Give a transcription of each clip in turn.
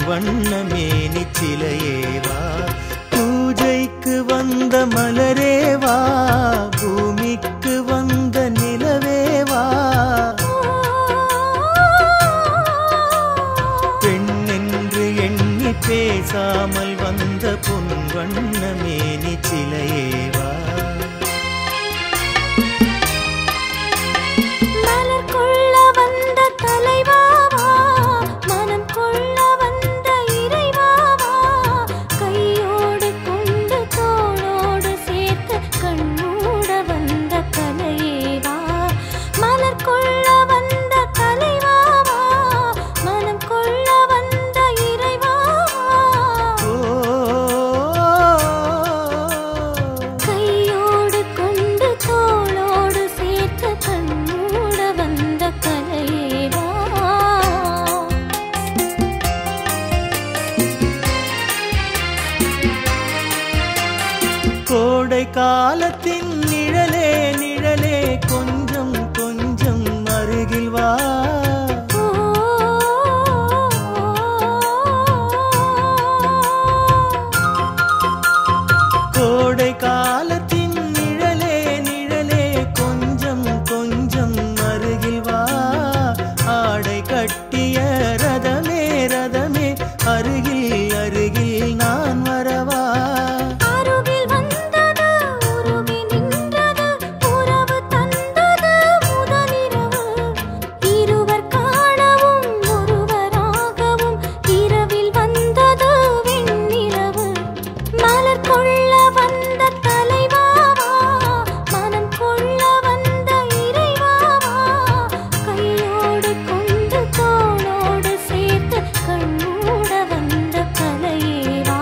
வண்ணமேனி சிலையேவா பூஜைக்கு வந்த மலரேவா பூமிக்கு வந்த நிலவேவா பெண் என்று எண்ணி பேசாமல் வந்த பொன் வண்ணமேனி சிலையேவா மலர் கொள்ள வந்த தலைவாவா மனம் கொள்ள வந்த இறைவாவா கையோடு கொண்டு தோளோடு சேர்த்து கண்ணூட வந்த கலையேவா மலர் கொள்ள வந்த தலைவாவா மனம் கொள்ள வந்த இறைவாவா கையோடு கொண்டு தோளோடு சேர்த்து கண்ணூட வந்த கலையேவா கோடை காலத்தின் நிழலே நிழலே கொஞ்சம் கொஞ்சம் அருகில் வா ஓ கோடை காலத்தின் நிழலே நிழலே கொஞ்சம் கொஞ்சம் அருகில் வா ஆடை கட்டிய ரதமே ரதமே அருகில் அருகில் நான் வரவா அருகில் வந்தது உருகி நின்றது உறவு தந்தது முதலிரவு இருவர் காணவும் ஒருவராகவும் இரவில் வந்தது வெண்ணிலவு மலர் கொள்ள வந்த தலைவாவா மனம் கொள்ள வந்த இறைவாவா கையோடு கொண்டு தோளோடு சேர்த்து கண்ணூட வந்த கலையேவா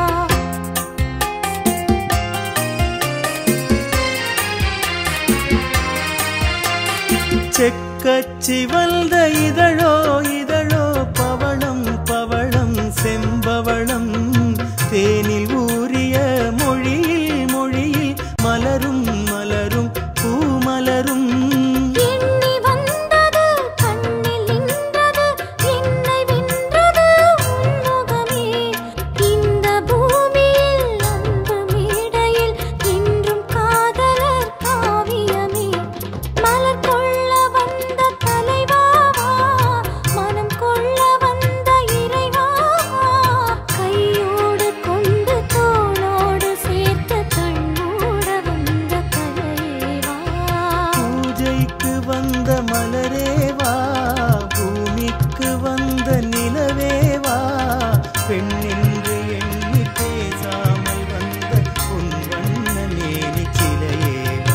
செக்கச்சி வந்த இதழோ இதழோ பவளம் பவளம் செம்பவளம் தேனில் ஊறிய மொழியில் மொழியில் மலரும் மலரும் பூமலரும் எண்ணி வந்தது கண்ணில் நின்றது என்னை வென்றது உன்முகமே இந்த பூமியில் அன்பு மேடையில் என்றும் காதலர் காவியமே மலர் கொள்ள வந்த தலைவாவா மனம் கொள்ள வந்த இறைவாவா கையோடு கொண்டு தோளோடு சேர்த்து கண்ணோட வந்த கலைவா பூஜைக்கு வந்த மலரேவா பூமிக்கு வந்த நிலவேவா பெண் என்று எண்ணி பேசாமல் வந்த உன் வண்ண மேனி சிலையேவா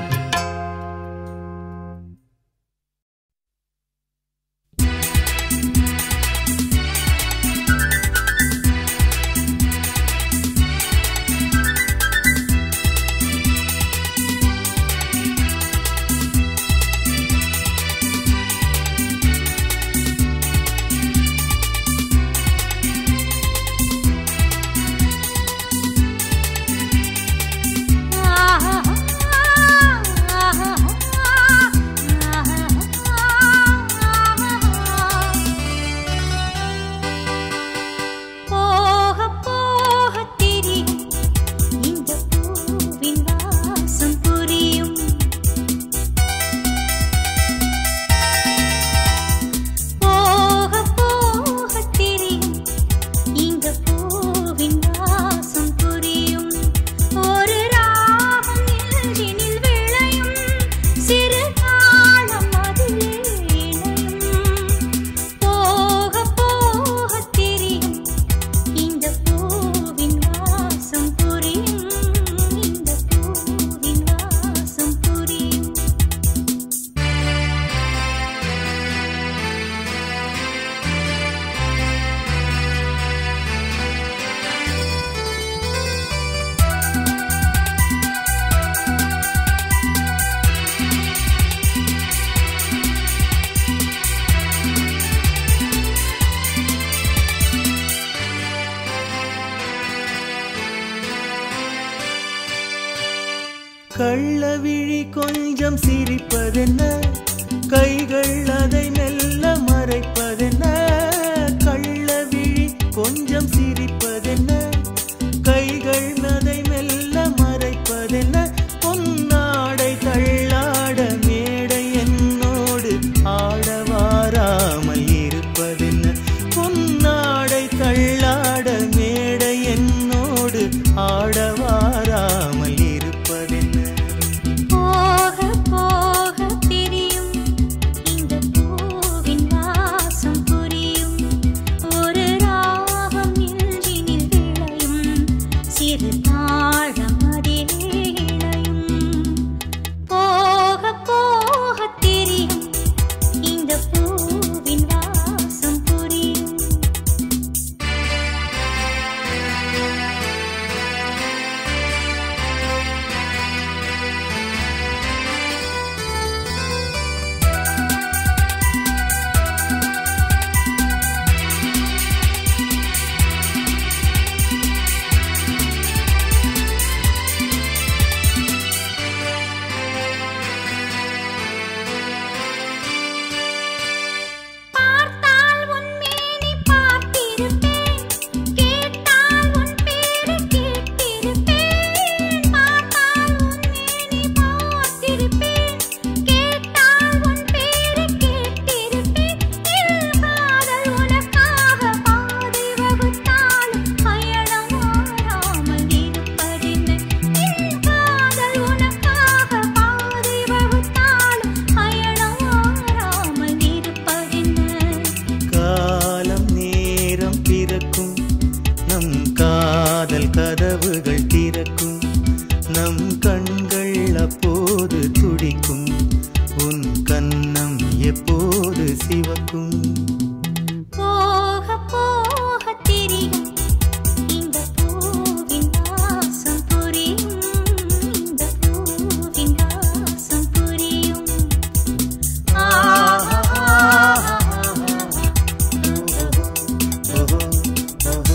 போக போக தெரியும் இந்த பூவின் வாசம் புரியும் போக போக தெரியும் இந்த பூவின் வாசம் புரியும் ஒரு ராகம் நெஞ்சினில் விளையும் சிறு காலம் அதிலே இணையும் போக போக தெரியும் இந்த பூவின் வாசம் புரியும் இந்த பூவின் வாசம் புரியும் கள்ளவிழி கொஞ்சம் சிரிப்பதென்ன கைகள் அதை மெல்ல மறைப்பதென்ன கள்ளவிழி சிரிப்பதென்ன கைகள் மதை மெல்ல மறைப்பதென்ன பொன்னாடை தள்ளாட மேடை என்னோடு ஆடவாராமல் இருப்பதென்ன பொன்னாடை தள்ளாட மேடை என்னோடு ஆடவாராமல் இருப்பதென்ன போக போக தெரியும் இந்த பூவின் வாசம் புரியும் ஒரு ராகம் நெஞ்சினில் விளையும் சிறு தாழம் அதிலே இணையும் போக போக தெரியும் இந்த பூவின் வாசம் புரியும் பார்த்தால் உன் மேனி பார்த்திருப்பேன் கேட்டால் உன் பேரு கேட்டிருப்பேன் பார்த்தால் உன் மேனி பார்த்திருப்பேன் கேட்டால் உன் பேரு கேட்டிருப்பேன் என் காதல் உனக்காக பாதை வகுத்தாலும் பயணம் மாறாமல் இருப்பதென்ன என் காதல் உனக்காக பாதை வகுத்தாலும் பயணம் மாறாமல் இருப்பதென்ன காலம் நேரம் பிறக்கும் நம் காதல் கதவுகள் திறக்கும் நம் கண்கள் அப்போது துடிக்கும் உன் கன்னம் எப்போது சிவக்கும் போக போக தெரியும் இந்த பூவின் வாசம் புரியும் இந்த பூவின் வாசம் புரியும் ஓஹோ, ஓஹோ.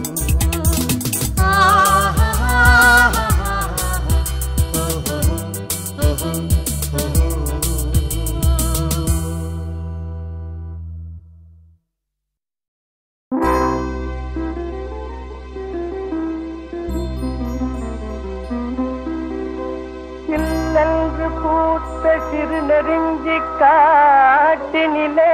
சில்லென்று பூத்த சிறு நெருஞ்சி காட்டினிலே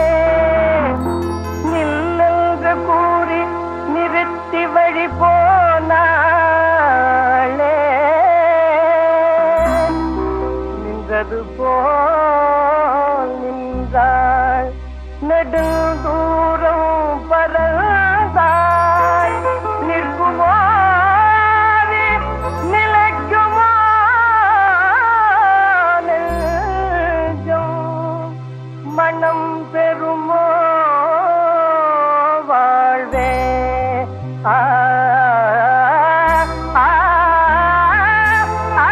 நில்லென்று கூறி நிறுத்தி வழி போனாளே நின்றது போல் நின்றாள் நெடுந்தூரம் பறந்தாய் நிற்குமாறு நிலைக்குமா நெஞ்சம் மனம் பெறுமோ வாழ்வே ஆ ஆ, ஆ,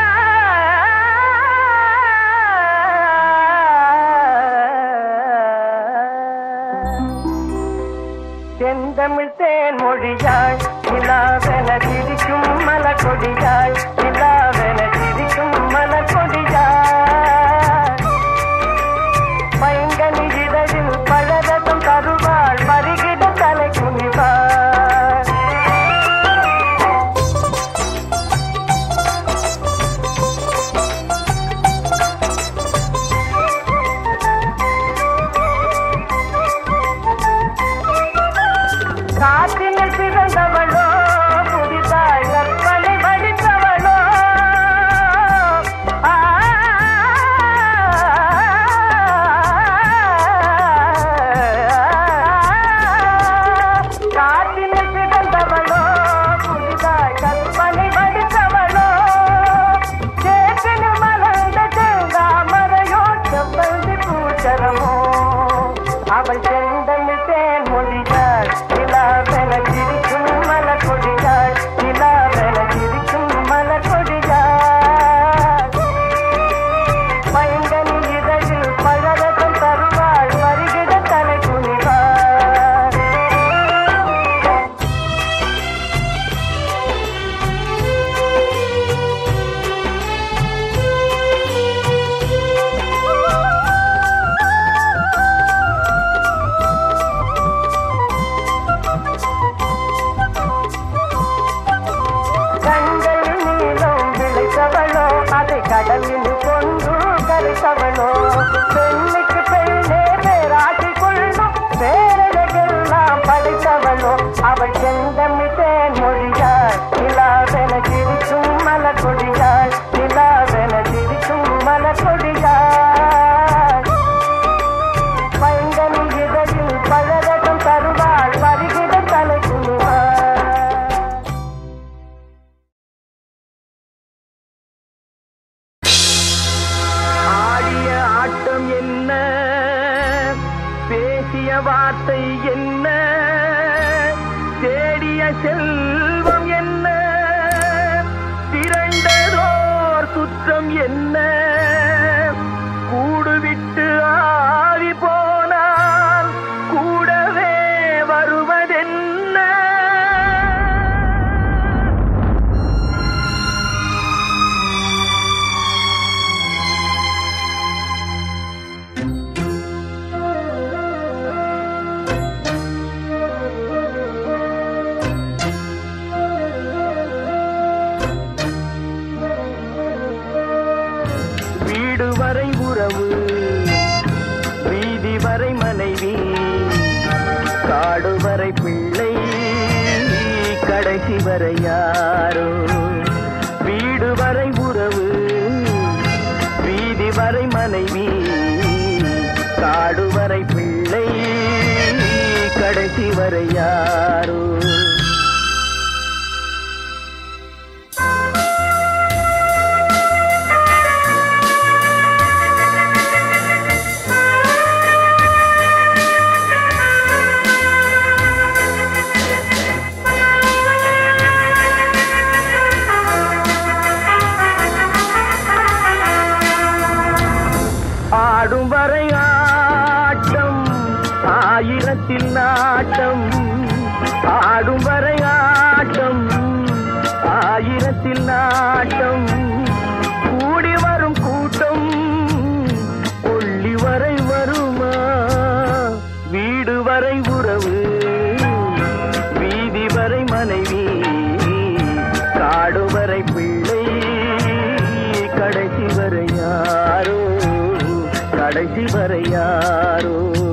செந்தமிழ் தேன் மொழியாய் நிலாவென சிரிக்கும் மலக்கொடியாய் நிலாவென சிரிக்கும் மலக்கொடியாய் பைங்கனி இதழில் பழரசம் தருவாள் மறுகிட தலை குனிவாள் காற்றினில் பிறந்தவளோ புதிதாய் கற்பனை வடித்தவளோ செல்வம் என்ன திரண்டதோர் சுற்றம் என்ன கூடு விட்டு ஆவி போனால் கூடவே வருவதென்ன வீடு வரை உறவு வீதி வரை மனைவி காடு வரை பிள்ளை கடைசி வரை யாரோ வீடு வரை உறவு வீதி வரை மனைவி காடு வரை பிள்ளை கடைசி வரை யாரோ ஆடும் வரை ஆட்டம் ஆயிரத்தில் நாட்டம் ஆடும் வரை ஆட்டம் ஆயிரத்தில் நாட்டம் கூடி வரும் கூட்டம் கொள்ளி வரை வருமா வீடு வரை உறவு வீதி வரை மனைவி காடு வரை பிள்ளை கடைசி வரை யாரோ கடைசி வரை யாரோ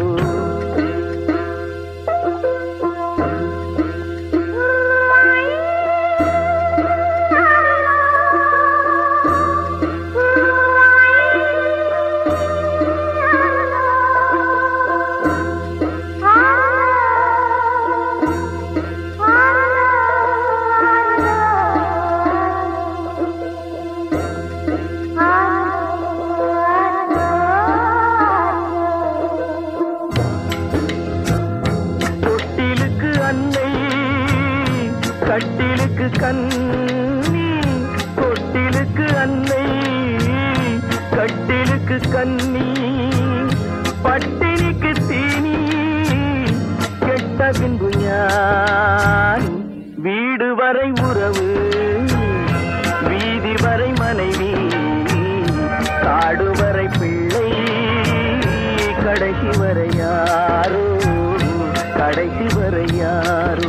தொட்டிலுக்கு அன்னை கட்டிலுக்கு கண்ணி தொட்டிலுக்கு அன்னை கட்டிலுக்கு கண்ணி பட்டினிக்கு தீனி கெட்ட பின்பு ஞானி வீடு வரை உறவு வீதி வரை மனைவி காடு வரை பிள்ளை கடைசி வரை யாரோ கடைசி வரை யாரோ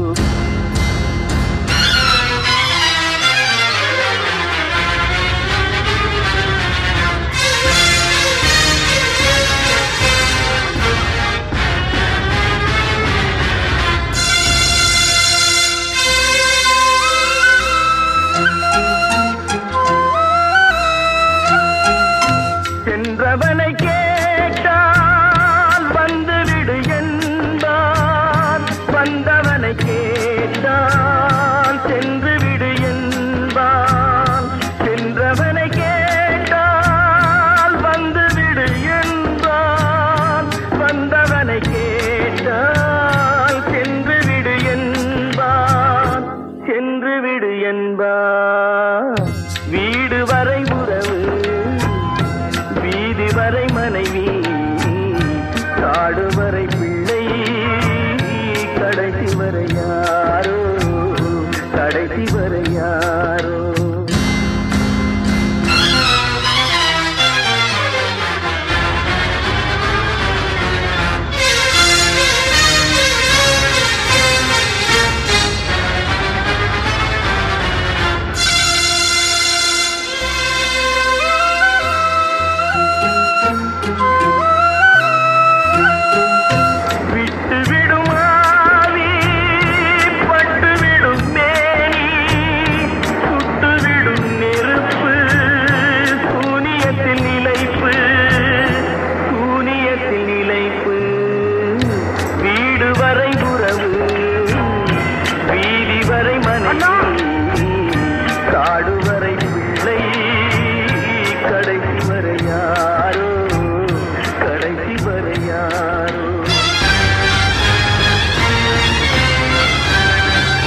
சென்றவனை கேட்டால் வந்துவிடு என்பான் வந்தவனை கேட்டால் சென்று விடு என்பான் சென்றவனை கேட்டால் வந்துவிடு என்பான் வந்தவனை கேட்டால் சென்று விடு என்பான் சென்று விடு என்பான் வீடு வரை உறவு வீதி வரை மனைவி காடு வரை பிள்ளை கடைசி வரை யாரோ கடைசி வரை யாரோ விட்டு விடும் ஆவி பட்டு விடும் மேனி சுட்டு விடும் நெருப்பு சூனியத்தில் நிலைப்பு சூனியத்தில் நிலைப்பு வீடு வரை உறவு வீதி வரை மனைவி காடு வரை பிள்ளை கடைசி வரை யாரோ கடைசி வரை யாரோ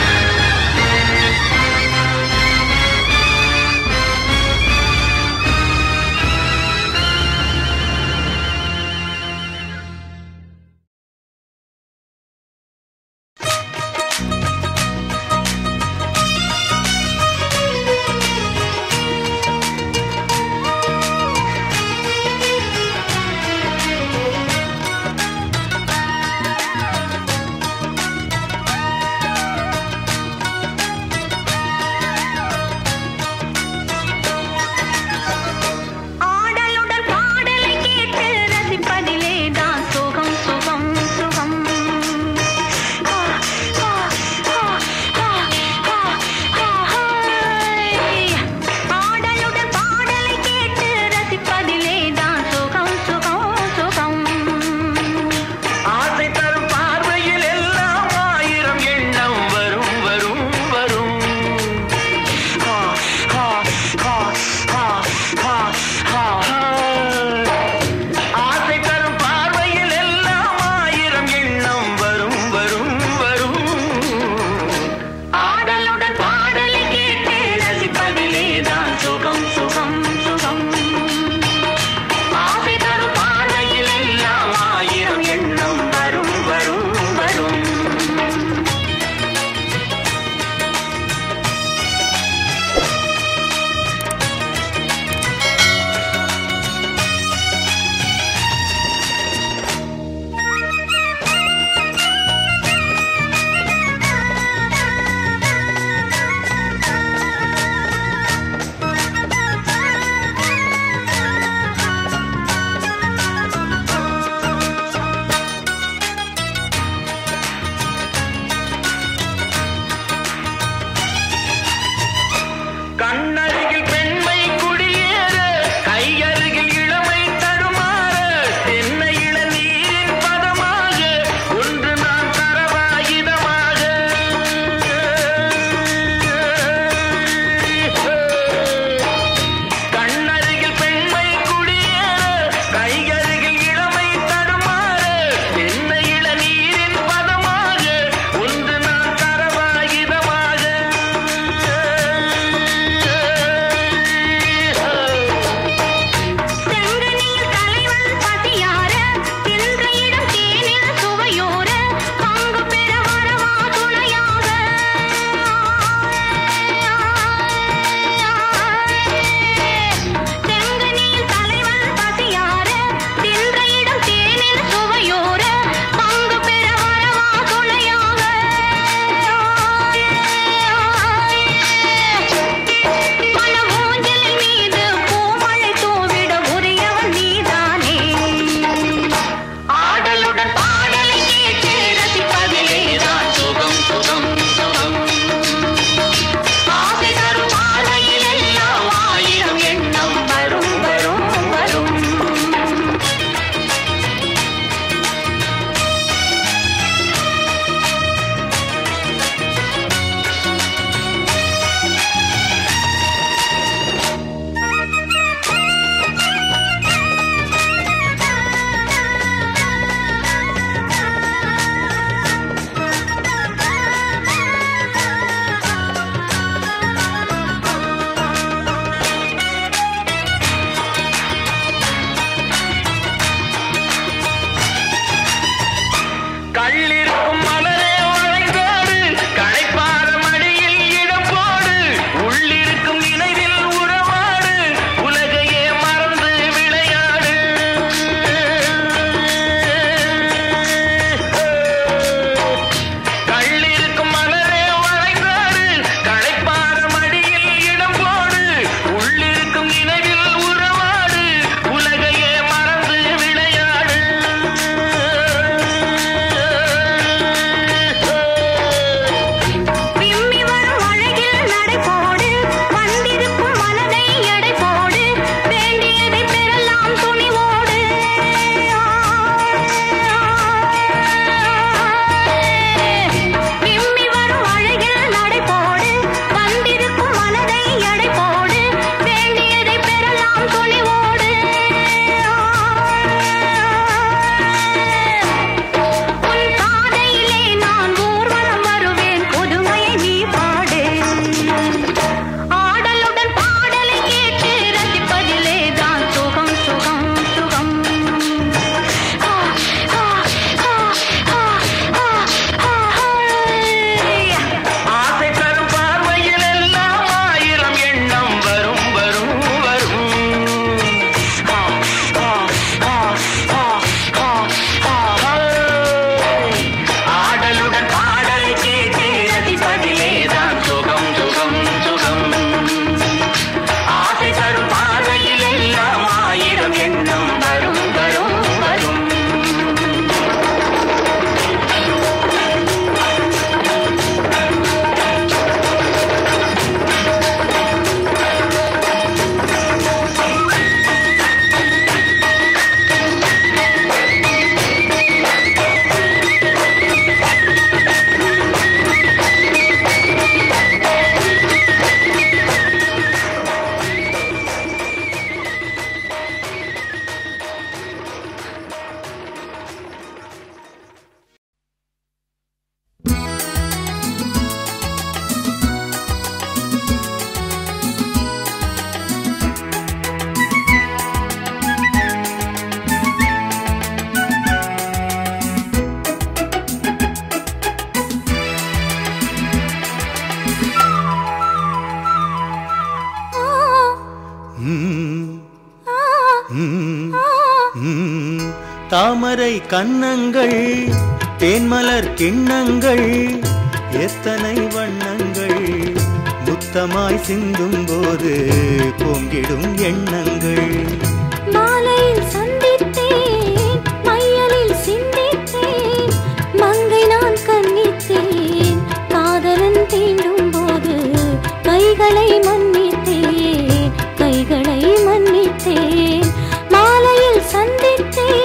தாமரை கன்னங்கள் தேன்மலர் கிண்ணங்கள் எத்தனை வண்ணங்கள் முத்தமாய் சிந்தும் போது பொங்கிடும் எண்ணங்கள் மாலையில் சந்தித்தேன் மையலில் சிந்தித்தேன் மங்கை நான் கண்ணித்தேன் காதலன் தீண்டும் போது கைகளை மன்னித்தேன் கைகளை மன்னித்தேன் மாலையில் சந்தித்தேன்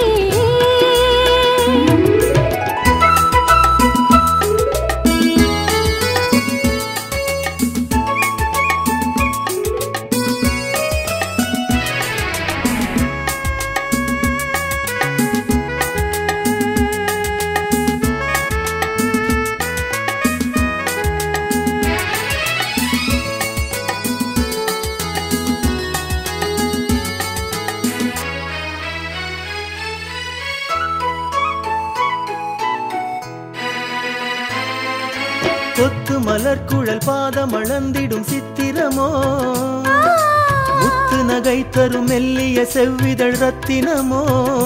கொத்து மலர் குழல் பாதம் அளந்திடும் சித்திரமோ முத்து நகை தரும் மெல்லிய செவ்விதழ் ரத்தினமோ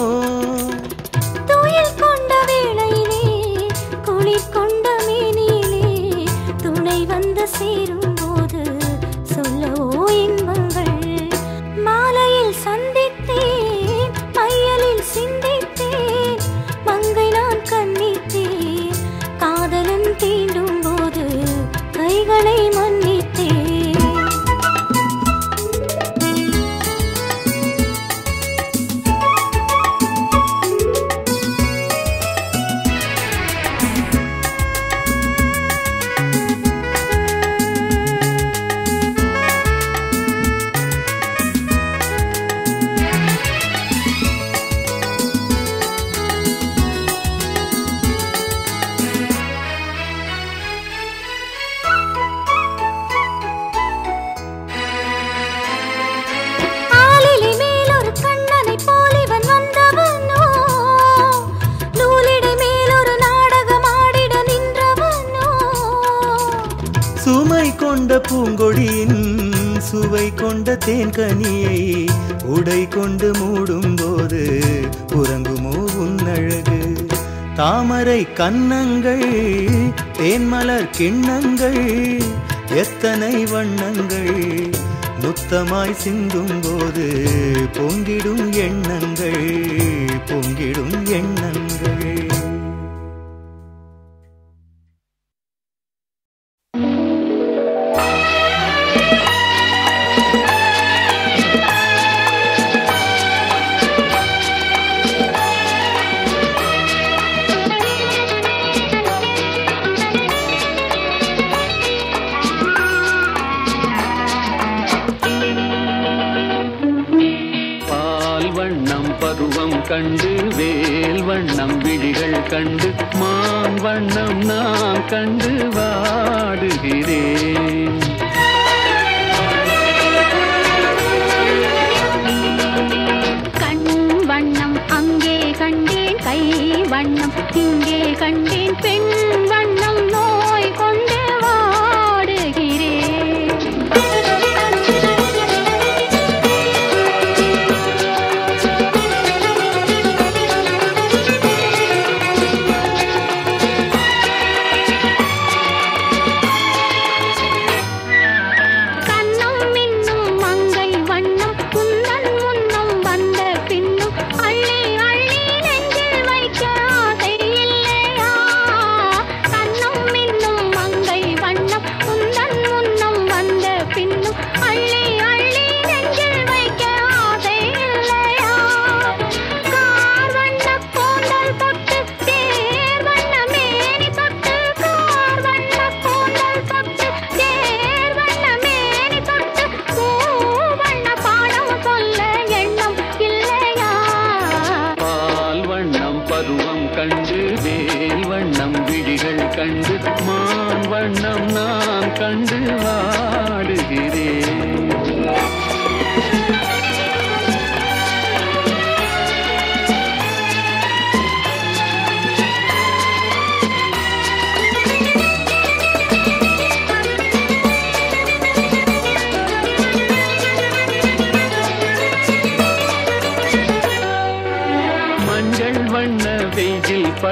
துயில் கொண்ட வேளையிலே குளிர் கொண்ட மேனியிலே துணை வந்து சேரும் போது சொல்லவோ இன்பங்கள் மாலையில் சந்தித்தேன் மையலில் சிந்தித்தேன் மங்கை நான் கண்ணித்தேன் காதலன் தீண்டும் போது கைகளை மன்னித்தேன் ஆலிலை மேலொரு கண்ணனை போல் இவன் வந்தவனோ நூலிடை மேலொரு நாடகம் ஆடிட நின்றவனோ சுமை கொண்ட பூங்கொடியின் சுவை கொண்ட தேன்கனியை உடை கொண்டு மூடும் போது உறங்குமோ உன்னழகு தாமரை கன்னங்கள் தேன்மலர் கிண்ணங்கள் எத்தனை வண்ணங்கள் முத்தமாய் சிந்தும் போது பொங்கிடும் எண்ணங்கள் பொங்கிடும் எண்ணங்கள் பால் வண்ணம் பருவம் கண்டு வேல் வண்ணம் விழிகள் கண்டு மான் வண்ணம் நான் கண்டு வாடுகிறேன் கண் வண்ணம் அங்கே கண்டேன் கை வண்ணம் இங்கே கண்டேன் பெண் வண்ணம் நோய் கொண்டு வாடுகிறேன் கண்ணம் மின்னும் மங்கை வண்ணம் குந்தன் முன்னம் வந்த பின்னும் அள்ளி அள்ளி நெஞ்சில் வைக்க ஆசை இல்லையா கண்ணம் மின்னும் மங்கை வண்ணம் குந்தன் முன்னம் வந்த பின்னும் அள்ளி அள்ளி நெஞ்சில் வைக்க ஆசை இல்லையா கார் வண்ண கூந்தல் தொட்டு தேர் வண்ண மேனி தொட்டு கார் வண்ண கூந்தல் தொட்டு தேர் வண்ண மேனி தொட்டு பூ வண்ண பாடம் சொல்ல எண்ணம் இல்லையா பால் வண்ணம் பருவம் கண்டு வேல் வண்ணம் விழிகள் கண்டு மான் வண்ணம் நான் கண்டு வாடுகிறேன் மஞ்சள்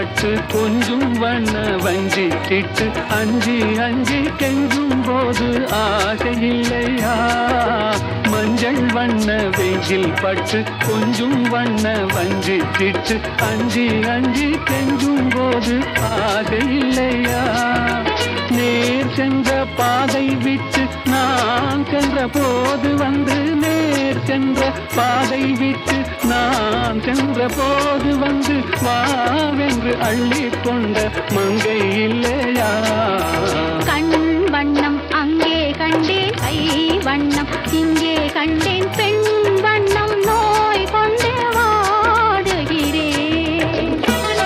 பட்டு கொஞ்சும் வண்ண வஞ்சி திட்டு அஞ்சி அஞ்சி கெஞ்சும் போது ஆசை இல்லையா மஞ்சள் வண்ண வெஞ்சில் பட்டு கொஞ்சும் வண்ண வஞ்சி திட்டு அஞ்சி அஞ்சி கெஞ்சும் போது ஆசை இல்லையா நேர் சென்ற பாதை விட்டு நான் சென்ற போது வந்து நேர் சென்ற பாதை விட்டு நான் சென்ற போது வந்து வாவென்று அள்ளி கொண்ட மங்கை இல்லையா கண் வண்ணம் அங்கே கண்டேன் கை வண்ணம் இங்கே கண்டேன் பெண் வண்ணம் நோய் கொண்டு வாடுகிறேன்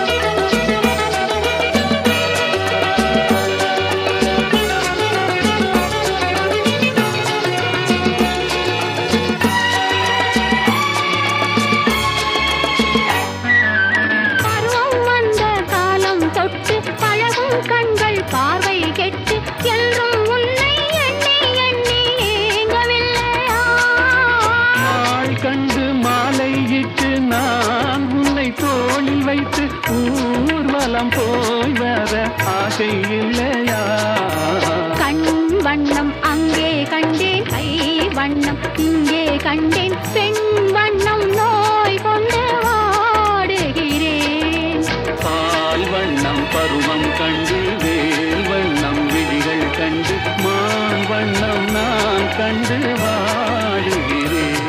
பருவம் வந்த காலம் தொட்டு பழகும் கண்கள் பார்வை கெட்டு என்றும் உன்னை எண்ணி எண்ணி ஏங்கவில்லையா நாள் கண்டு மாலையிட்டு நான் உன்னை தோளில் வைத்து ஊர்வலம் போய் வர ஆசை இல்லையா கண் வண்ணம் அங்கே கண்டேன் கை வண்ணம் இங்கே கண்டேன் பெண் வண்ணம் நோய் கொண்டு வாடுகிறேன் பால் வண்ணம் பருவம் கண்டு வேல் வண்ணம் விழிகள் கண்டு மான் வண்ணம் நான் கண்டு வாடுகிறேன்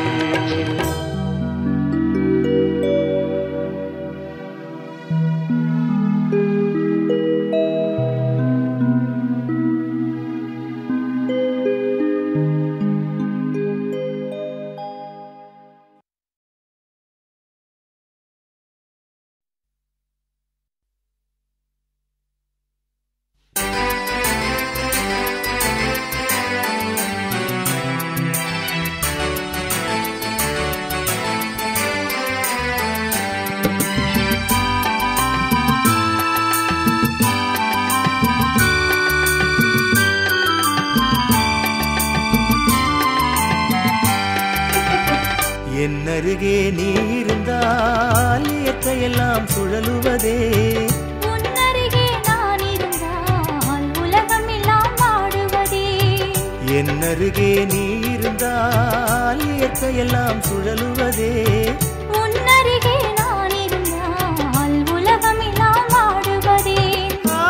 என் அருகே நீ இருந்தால் இயற்கையெல்லாம் சுழலுவதே உன்னருகே நான் இருந்தால் உலகம் எல்லாம் வாடுவதே என் அருகே நீ இருந்தால் இயற்கையெல்லாம் சுழலுவதே உன்னருகே நான் இருந்தால் உலகம் எல்லாம் வாடுவதே ஆ,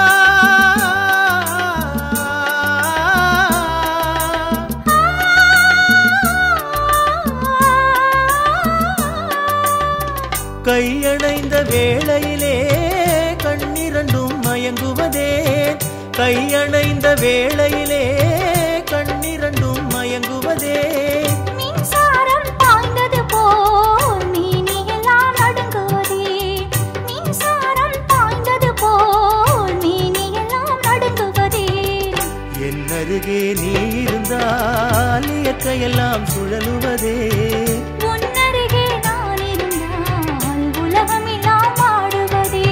கையணைந்த வேளையிலே கண்ணிரண்டும் மயங்குவதே கையணைந்த வேளையிலே கண்ணிரண்டும் மயங்குவதே மின்சாரம் பாய்ந்தது போல் மீனி எல்லாம் நடுங்குவதே மின்சாரம் பாய்ந்தது போல் மீனி எல்லாம் நடுங்குவதே என் அருகே நீ இருந்தால் இயற்கையெல்லாம் சுழலுவதே உன்னருகே நான் இருந்தால் உலகம் எல்லாம் வாடுவதே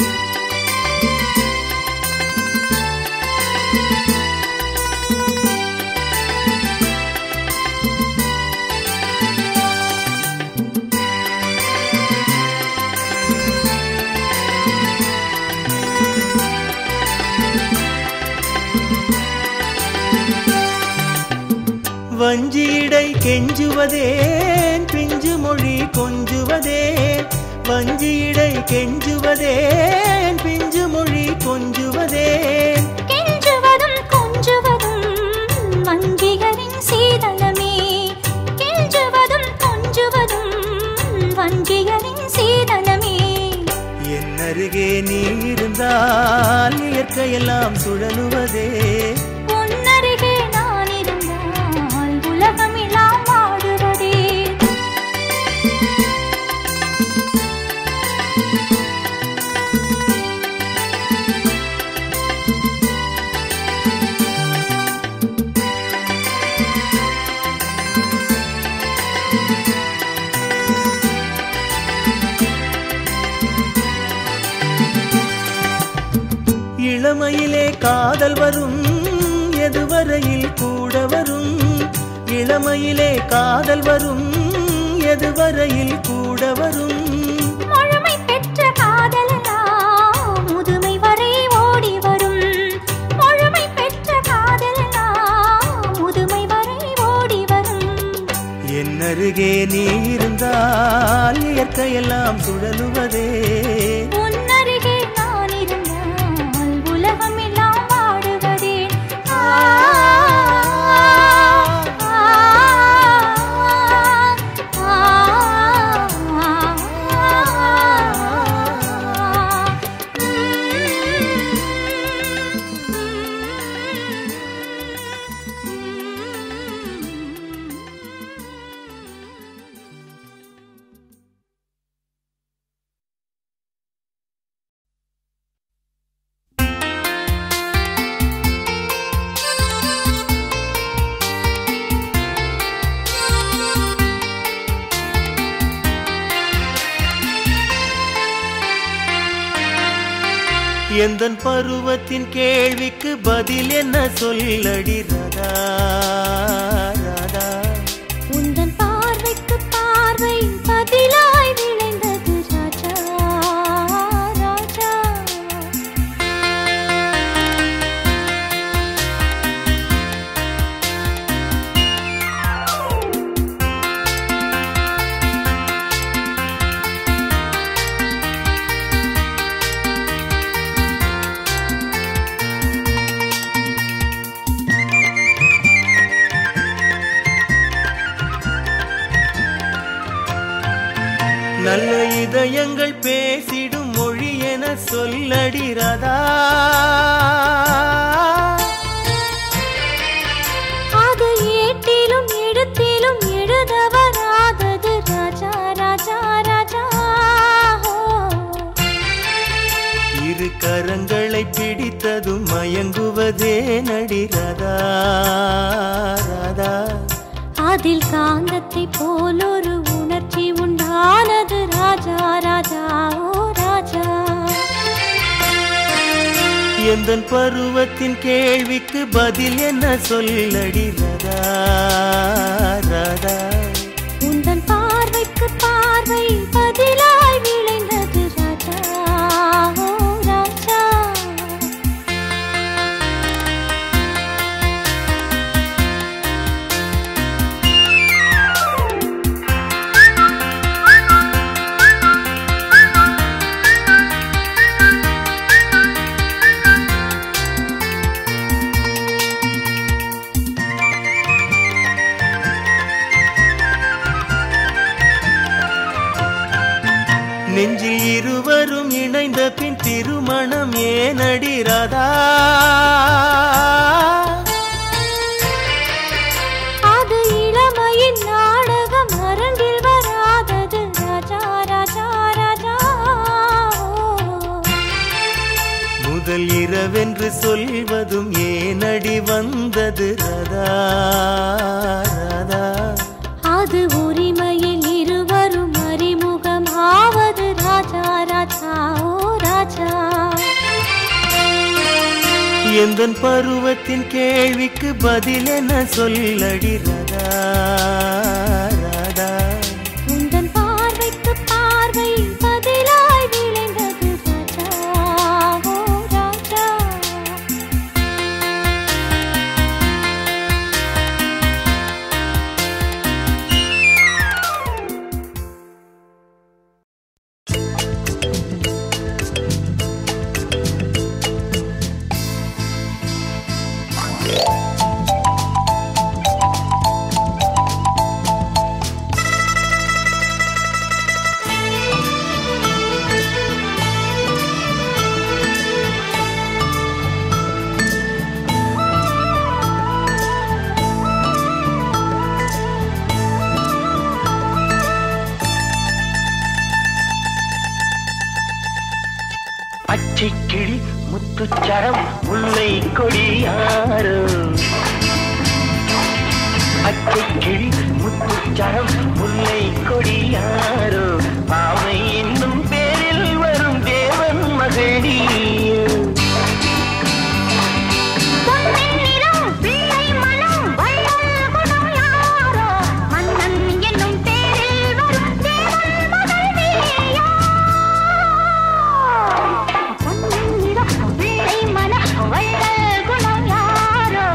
வஞ்சியிடை கெஞ்சுவதேன் பிஞ்சு மொழி கொஞ்சுவதேன் வஞ்சியிடை கெஞ்சுவதேன் பிஞ்சு மொழி கொஞ்சுவதேன் கெஞ்சுவதும் கொஞ்சுவதும் வஞ்சிகரின் சீதளமே கெஞ்சுவதும் கொஞ்சுவதும் வஞ்சிகரின் சீதளமே என் அருகே நீ இருந்தால் இயற்கையெல்லாம் சுழலுவதே உன்னருகே நான் இருந்தால் உலகம் எல்லாம் வாடுவதே இளமையிலே காதல் வரும் எதுவரையில் கூட வரும் இளமையிலே காதல் வரும் எதுவரையில் கூட வரும் முழுமை பெற்ற காதலெல்லாம் அருகே நீ இருந்தால் இயற்கையெல்லாம் சுழலுவதே உன்னருகே நான் இருந்தால் உலகம் எல்லாம் வாடுவதே ஆ, ஆ, ஆ, எந்தன் பருவத்தின் கேள்விக்கு பதில் என்ன சொல்லடி ராதா ராதா உந்தன் பார்வைக்கு பார்வை பதிலாய் விளைந்தது ராஜா ராஜா நல்ல இதயங்கள் பேசிடும் மொழி என சொல்லடி ராதா அது ஏட்டிலும் எழுத்திலும் எழுத வராதது ராஜா ராஜா ராஜா ஓ. இரு கரங்களை பிடித்ததும் மயங்குவதே நடி ராதா ராதா அதில் காந்தத்தை போல் ஒரு உணர்ச்சி உண்டானது ராஜா ராஜா ஓ ராஜா எந்தன் பருவத்தின் கேள்விக்கு பதில் என்ன சொல்லடி ராதா ராதா உந்தன் பார்வைக்கு பார்வை பதிலாய் விளைந்தது ராஜா ஓ ராஜா நெஞ்சில் இருவரும் இணைந்த பின் திருமணம் ஏனடி ராதா அது இளமையின் நாடகம் அரங்கில் வராதது ராஜா ராஜா ராஜா ஓ. முதல் இரவென்று சொல்வதும் ஏனடி வந்தது ராதா ராதா அது உரிமையில் இருவரும் அறிமுகமாவது ராஜா ராஜா ஓ ராஜா எந்தன் பருவத்தின் கேள்விக்கு பதில் என்ன சொல்லடி ராதா ராதா உந்தன் பார்வைக்கு பார்வை பதிலாய் விளைந்தது ராஜா ஓ ராஜா பச்சைக்கிளி முத்துச்சரம் முல்லை கொடியாறு பச்சைக்கிளி முத்துச்சரம் முல்லை கொடியாறு பாவை என்னும் பேரில் வரும் தேவன் மகளி பொன்னின் நிறம், பிள்ளை மனம், வள்ளல் குணம் யாரோ? மன்னன் என்னும் பேரில் வரும் தேவன் மகள் நீயோ? பொன்னின் நிறம், பிள்ளை மனம், வள்ளல் குணம் யாரோ?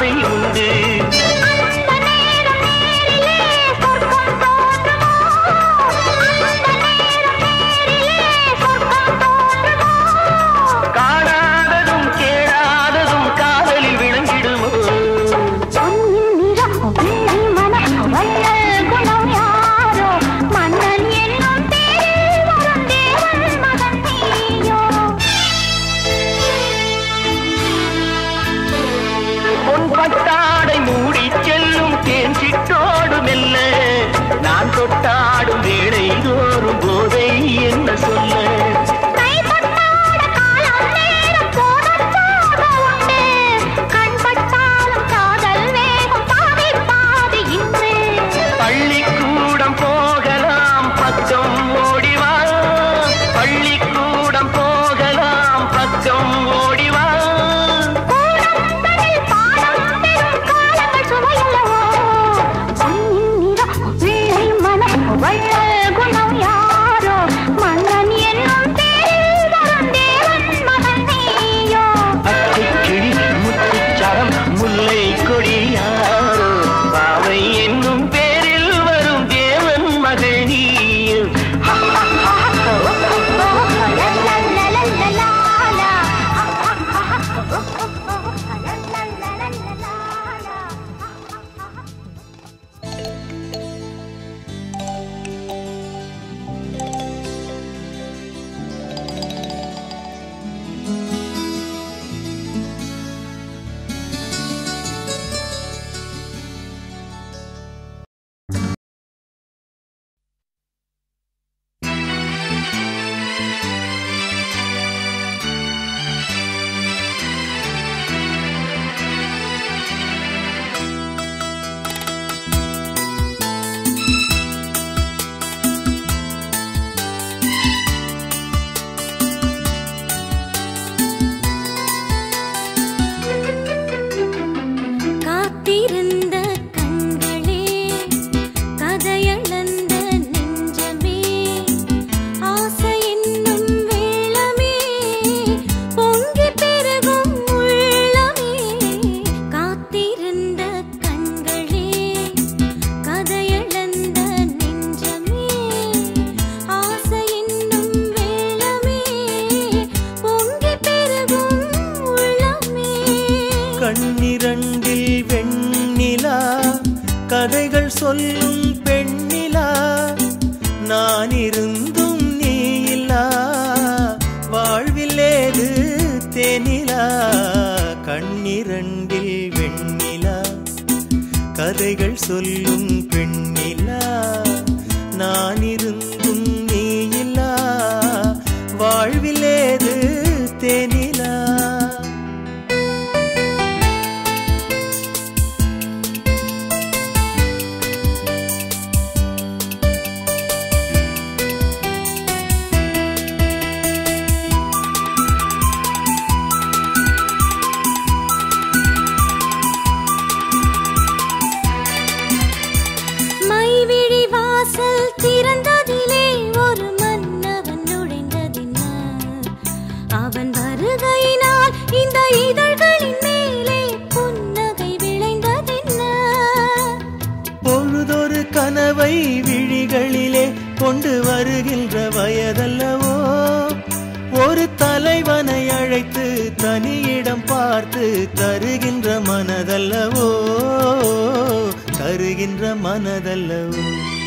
ஆசை உண்டு அந்த நேரம் நேரிலே சொர்க்கம் தோன்றுமோ அந்த நேரம் நேரிலே சொர்க்கம் தோன்றுமோ காணாததும் கேளாததும் காதலில் விளங்கிடுமோ பொன்னின் நிறம் வெள்ளை மனம் வள்ளல் குணம் யாரோ மன்னன் என்னும் பேரில் வரும் தேவன் மகன் நீயோ பொன் பட்டாடை மூடி செல்லும் தேன் சிட்டோடு மெல்ல நான் தொட்டாடும் வேளை தோறும் போதை என்ன சொல்ல கைப்பட்டாட காலம் நேரம் போதும் போக உண்டு கண்பட்டாலும் காதல் வேகம் பாதி பாதி இன்று பள்ளிக்கூடம் போகலாம் பக்கம் ஓடிவா பள்ளிக்கூடம் போகலாம் பக்கம் ஓடிவா கூடங்களில் பாடம் பெறும் காலங்கள் சுவையல்லவோ பொன்னின் நிறம் வெள்ளை மனம் வள்ளல் குணம் யாரோ மன்னன் என்னும் பேரில் வரும் தேவன் மகன் நீயோ அத்தை கிளி முத்துச்சரம் முல்லை கொடியாரோ பாவை என்னும் பேரில் வரும் தேவன் மகள் நீயும் காத்திருந்த கண்களே கதையளந்த நெஞ்சமே ஆசை என்னும் வெள்ளமே பொங்கி பெருகும் உள்ளமே காத்திருந்த கண்களே கதையளந்த நெஞ்சமே ஆசை என்னும் வெள்ளமே பொங்கி பெருகும் உள்ளமே கண்ணிரண்டில் வெண்ணிலா கதைகள் சொல்லும் பெண்ணிலா நான் இருந்தும் நீ இல்லா வாழ்வில் ஏது தேனிலா கண்ணிரண்டில் வெண்ணிலா கதைகள் சொல்லும் பெண்ணிலா நான் இருந்தும் நீ இல்லா வாழ்வில் ஏது தேனிலா மைவிழி வாசல் திறந்ததிலே ஒரு மன்னவன் நுழைந்ததென்ன அவன் வருகையினால் இந்த இதழ்களின் மேலே புன்னகை விளைந்ததென்ன பொழுதொரு கனவை விழிகளிலே கொண்டு வருகின்ற வயதல்லவோ ஒரு தலைவனை அழைத்து தனியிடம் பார்த்து தருகின்ற மனதல்லவோ தருகின்ற மனதல்லவோ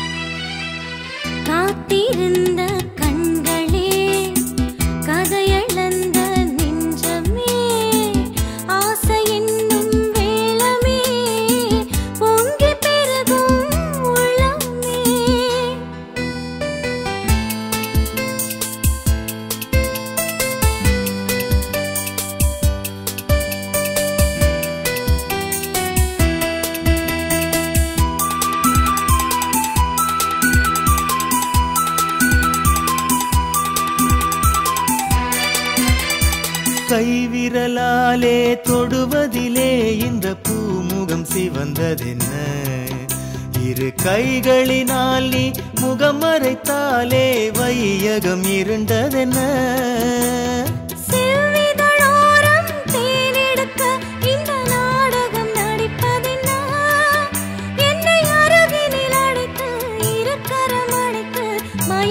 காத்திருந்த கண்களே கதையளந்த நெஞ்சமே ஆசை என்னும் வேளமே பொங்கி பெருகும் உள்ளமே கைவிரலாலே தொடுவதிலே இந்த பூமுகம் சிவந்ததென்ன இரு கைகளினால் நீ முகம் மறைத்தாலே வையகம் இருண்டதென்ன செவ்விதழோரம் தேனெடுக்க இந்த நாடகம்